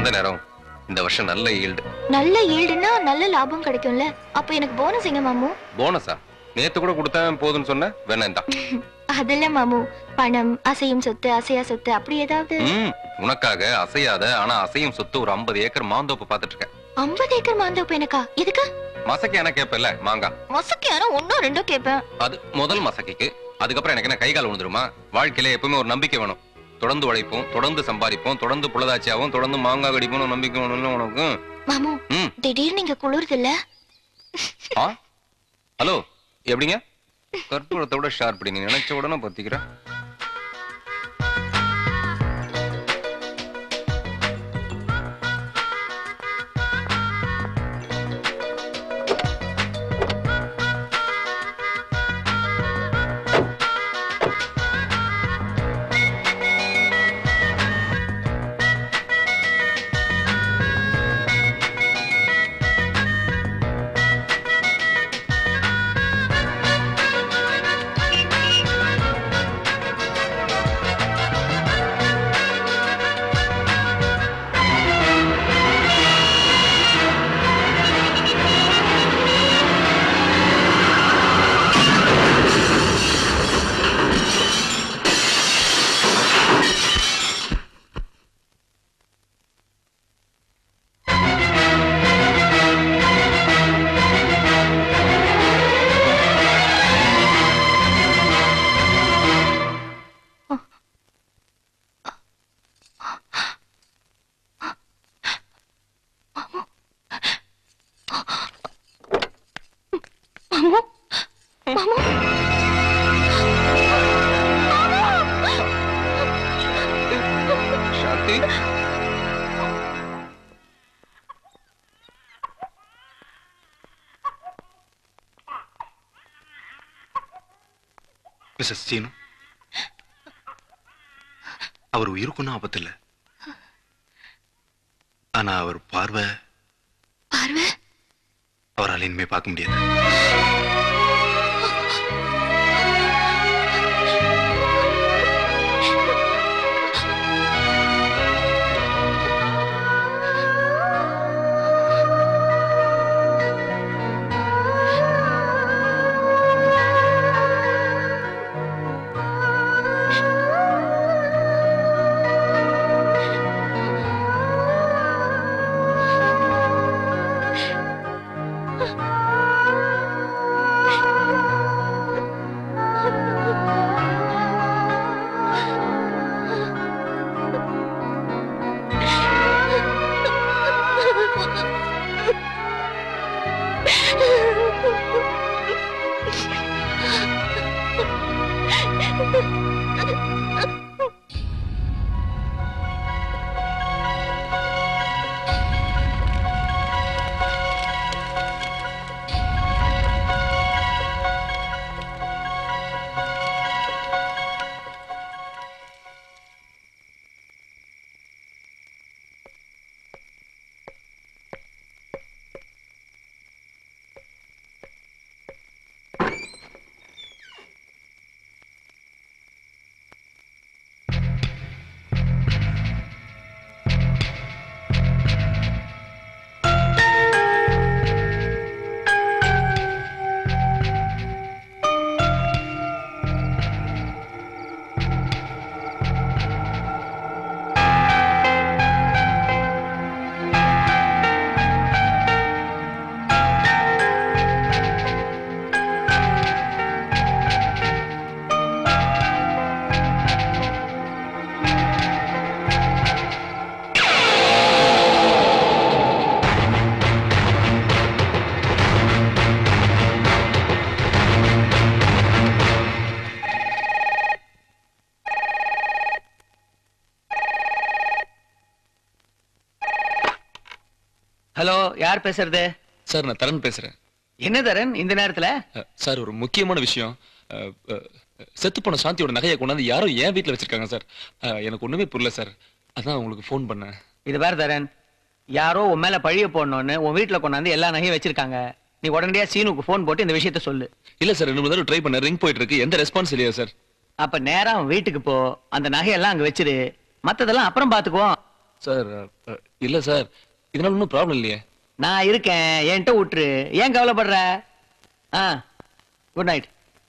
வந்த நேரம் இந்த வருஷம் நல்ல ஈல்டு நல்ல ஈல்டுனா நல்ல லாபம் கிடைக்கும்ல அப்ப எனக்கு போனஸ் எங்க மாமு போனஸா நேத்து கூட கொடுத்தேன் போதும்னு சொன்ன வேணாம் அதில்ல மாமு பணம் அசையும் சொத்து அசையா சொத்து அப்படி ஏதாவது ம் உனக்காக அசையாத ஆனா அசையும் சொத்து ஒரு 50 ஏக்கர் மாந்தோப்பு பார்த்துட்டு இருக்கேன் ஐம்பது ஏக்கர் மாந்தோப்பு எனக்கா எதுக்கு மசக்கி என்ன கேப்பல மாங்கா மொசக்கு யாரும் ஒன்னோ ரெண்டோ கேட்பேன் அது முதல் மசக்கிக்கு அதுக்கப்புறம் எனக்கு என்ன கை கால் விழுந்துருமா வாழ்க்கையில எப்பவுமே ஒரு நம்பிக்கை வேணும் தொடர்ந்து உழைப்போம் தொடர்ந்து சம்பாதிப்போம் தொடர்ந்து புலதாச்சியாவும் தொடர்ந்து மாங்காய் கடிப்போம் நம்பிக்கை வேணும்ல உனக்கு மாமு ம் திடீர்னு இங்க குளிருது இல்ல ஆ ஹலோ எப்படிங்க கற்பூரத்தை விட ஷார்ப் நீ நினைச்ச உடனே பத்திக்கிற மாமு மாமு சாந்தி மிஸ்ஸஸ் சீனு அவர் உயிருக்குன்னு ஆபத்து இல்ல ஆனா அவர் பார்வை பார்வை அவரால் இனிமே பார்க்க முடியாது ஹலோ யார் பேசுறது சார் நான் தரன் பேசுறேன் என்ன தரன் இந்த நேரத்துல அஹ், சார் ஒரு முக்கியமான விஷயம் அஹ், அஹ், செத்து போன சாந்தியோட நகையை கொண்டாந்து யாரோ என் வீட்ல வச்சிருக்காங்க சார் அஹ், எனக்கு ஒண்ணுமே புரியல சார் அதான் உங்களுக்கு ஃபோன் பண்ணேன் இது வேற தரன் யாரோ உன் மேல பழிய போடணும்னு உன் வீட்டுல கொண்டாந்து எல்லா நகையும் வச்சிருக்காங்க நீ உடனடியா சீனுக்கு ஃபோன் போட்டு இந்த விஷயத்த சொல்லு இல்ல சார் ரெண்டு மூணு தடவை ட்ரை பண்ண ரிங் போயிட்டு இருக்கு எந்த ரெஸ்பான்ஸ் இல்லையா சார் அப்ப நேரா அவன் வீட்டுக்கு போ அந்த நகையெல்லாம் அங்க வச்சிரு மத்ததெல்லாம் அப்புறம் பாத்துக்குவோம் சார் அ, இல்ல சார் இதனால ஒன்றும் ப்ராப்ளம் இல்லையே நான் இருக்கேன் என்கிட்ட விட்டுரு ஏன் கவலைப்படுற ஆ good night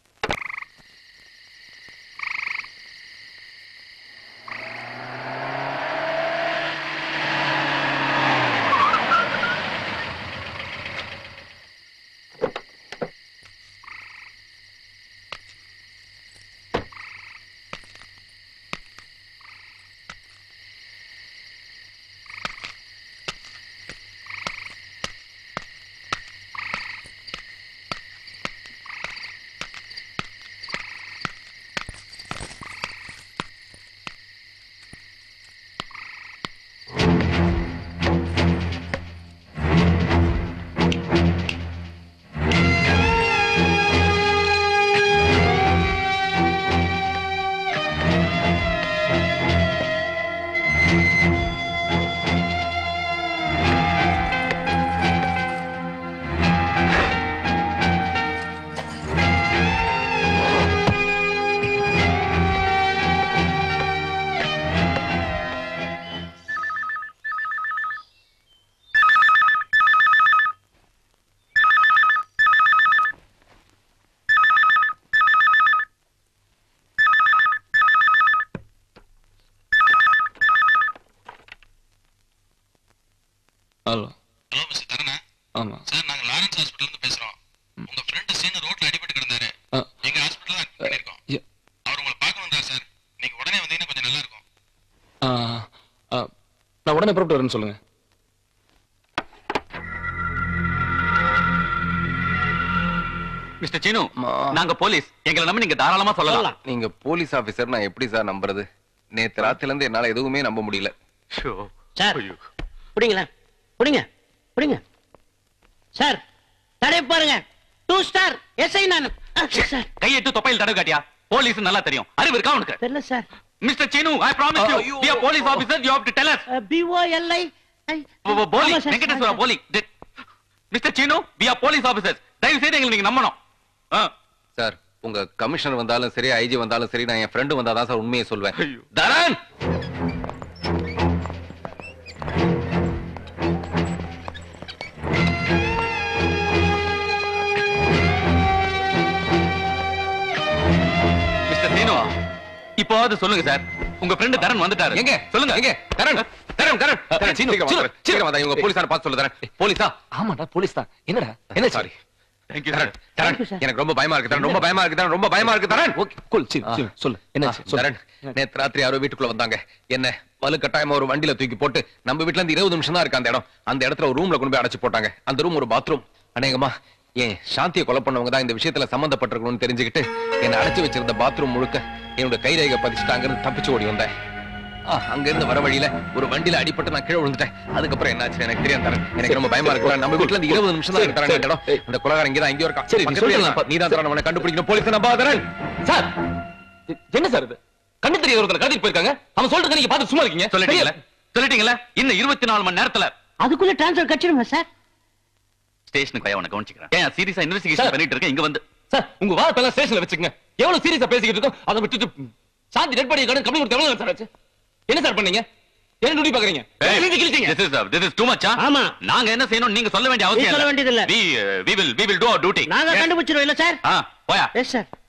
hello hello mister தரணா ஆமா சார் நாங்க லாரன்ஸ் ஹாஸ்பிடல்ல இருந்து பேசுறோம் உங்க ஃப்ரெண்ட் சீனு ரோட்ல அடிபட்டு கிடந்தாரு ஆ, எங்க ஹாஸ்பிடல்ல அட்மிட் பண்ணிருக்கோம் ய- அவர் உங்களை பார்க்க வந்தார் சார் நீங்க உடனே வந்தீங்கன்னா கொஞ்சம் நல்லா இருக்கும் ஆ, ஆ, நான் உடனே புறப்பட்டு வரேன்னு சொல்லுங்க மிஸ்டர் சீனு நாங்க போலீஸ் எங்களை நம்பி நீங்க தாராளமா சொல்லலாம் நீங்க போலீஸ் ஆபீசர் நான் எப்படி சார் நம்புறது நேத்து ராத்திரில இருந்து என்னால எதுவுமே நம்ப முடியல சார் புடிங்களேன் புடிங்க புடிங்க சார் தடை பாருங்க டூ ஸ்டார் எஸ்ஐ நான் சார் கையெட்டு தொப்பையில் தடவை காட்டியா போலீஸ் நல்லா தெரியும் அறிவு இருக்கா உனக்கு தெரியல sir mister Seenu I promise you we are police officer you have to tell us POLI போலி வெங்கடேஸ்வரா போலி mister Seenu we are police officers தயவு செய்து எங்களை நீங்க நம்பணும் ஆ. சார் உங்க கமிஷனர் வந்தாலும் சரி ஐஜி வந்தாலும் சரி நான் என் ஃப்ரெண்டு வந்தாதான் சார் உண்மையை சொல்வேன் ஐயோ. தரன் மிஸ்டர் சீனு இப்போவாவது சொல்லுங்க சார் உங்க ஃப்ரெண்ட் தரன் வந்துட்டாரு எங்க சொல்லுங்க எங்க தரன் தரன் தரன் தரன் சீனு, சீக்கிரம் சீனு, வாங்க. சீக்கிரம் வாங்க இவங்க போலீஸான பார்த்து சொல்ல தரன் போலீஸா ஆமாடா போலீஸ் தான் என்னடா என்ன sorry Thank you, Dharan sir. Dharan Thank you, sir. எனக்கு ரொம்ப பயமா இருக்கு தரன் ரொம்ப பயமா இருக்கு தரன் ரொம்ப பயமா இருக்கு தரன் ஓகே கூல் சீனு சீனு, சொல்லு என்ன தரன் நேத்து ராத்திரி யாரோ வீட்டுக்குள்ள வந்தாங்க என்ன வலுக்கட்டாயமா ஒரு வண்டியில தூக்கி போட்டு நம்ம வீட்ல இருந்து இருபது நிமிஷம் தான் இருக்கு அந்த இடம் அந்த இடத்துல ஒரு ரூம்ல கொண்டு போய் அடைச்சு போட்டாங்க அந்த ரூம் ஒரு பாத்ரூம் அநேகமா ஏன் சாந்தியை கொலை பண்ணவங்க தான் இந்த விஷயத்துல சம்பந்தப்பட்டிருக்கணும்னு தெரிஞ்சுக்கிட்டு என்னை அடைச்சு வச்சிருந்த பாத்ரூம் முழுக்க என்னோட கைரேகை பதிச்சுட்டு அங்கிருந்து தப்பிச்சு ஓடி வந்தேன் ஆ, அங்க இருந்து வர வழியில ஒரு வண்டியில அடிபட்டு நான் கீழே விழுந்துட்டேன் அதுக்கப்புறம் என்னாச்சு எனக்கு தெரியாது தரேன் எனக்கு ரொம்ப பயமா இருக்கு நம்ம வீட்ல இருந்து இருபது நிமிஷம் தான் இருக்கு தரேன் அந்த இடம் அந்த கொலகாரம் இங்கதான் எங்கேயோ இருக்கா சரி, நீ பக்கத்துலயே சொல்லு, இருக்கான். நீதான் தரேன் அவனை கண்டுபிடிக்கணும் போலீஸ் நம்பா தரேன் சார் என்ன சார் இது கண்ணு தெரியாத ஒருத்தர் கடத்திட்டு போயிருக்காங்க அவன் சொல்லிட்டு நீங்க பார்த்து சும்மா இருக்கீங்க சொல்லிட்டீங்களா சொல்லிட்டீங்களா இன்னும் இருபத்தி நாலு மணி நேரத்துல அதுக்குள்ள டிரான்ஸ்ஃபர் கட்சிடுங்க சார் ஸ்டேஷனுக்கு போய் அவனை கவனிச்சுக்கிறேன் ஏன் சீரியஸா இன்வெஸ்டிகேஷன் Sir. பண்ணிட்டு இருக்கேன் இங்க வந்து சார் உங்க வார்த்தை ஸ்டேஷன்ல வச்சுக்கங்க எவ்வளவு சீரியஸா பேசிக்கிட்டு இருக்கோம் அதை விட்டுட்டு சாந்தி டெட் பாடி கடன் கம்மி கொடுத்து எவ்வளவு நேரம் சார் ஆச்சு என்ன சார் பண்ணீங்க என்ன நுடி பாக்குறீங்க எழுதி கிழிச்சீங்க This is, uh, this is too much, huh? ஆமா. நாங்க என்ன செய்யணும் நீங்க சொல்ல வேண்டிய அவசியம் சொல்ல வேண்டியதில்ல. We, uh, we will we will do our duty. நாங்க Yes. கண்டுபிடிச்சிருவோம் இல்ல சார் ஆ, போயா எஸ் சார்